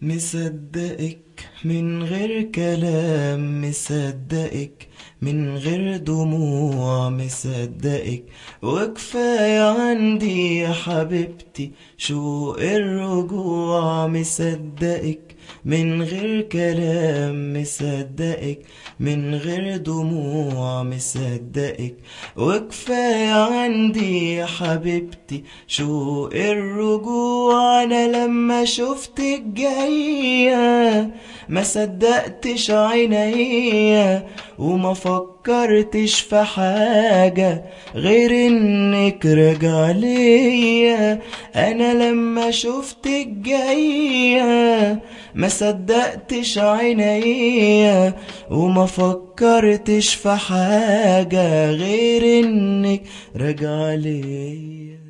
مصدقك من غير كلام مصدقك من غير دموع مصدقك وكفاية عندي يا حبيبتي شوق الرجوع مصدقك من غير كلام مصدقك من غير دموع مصدقك وكفاية عندي يا حبيبتي شوق الرجوع أنا لما شفتك جاية ما صدقتش عينيا وما فكرتش في حاجة غير انك راجع ليا انا لما شفتك جاية ما صدقتش عينيا وما فكرتش في حاجة غير انك راجع ليا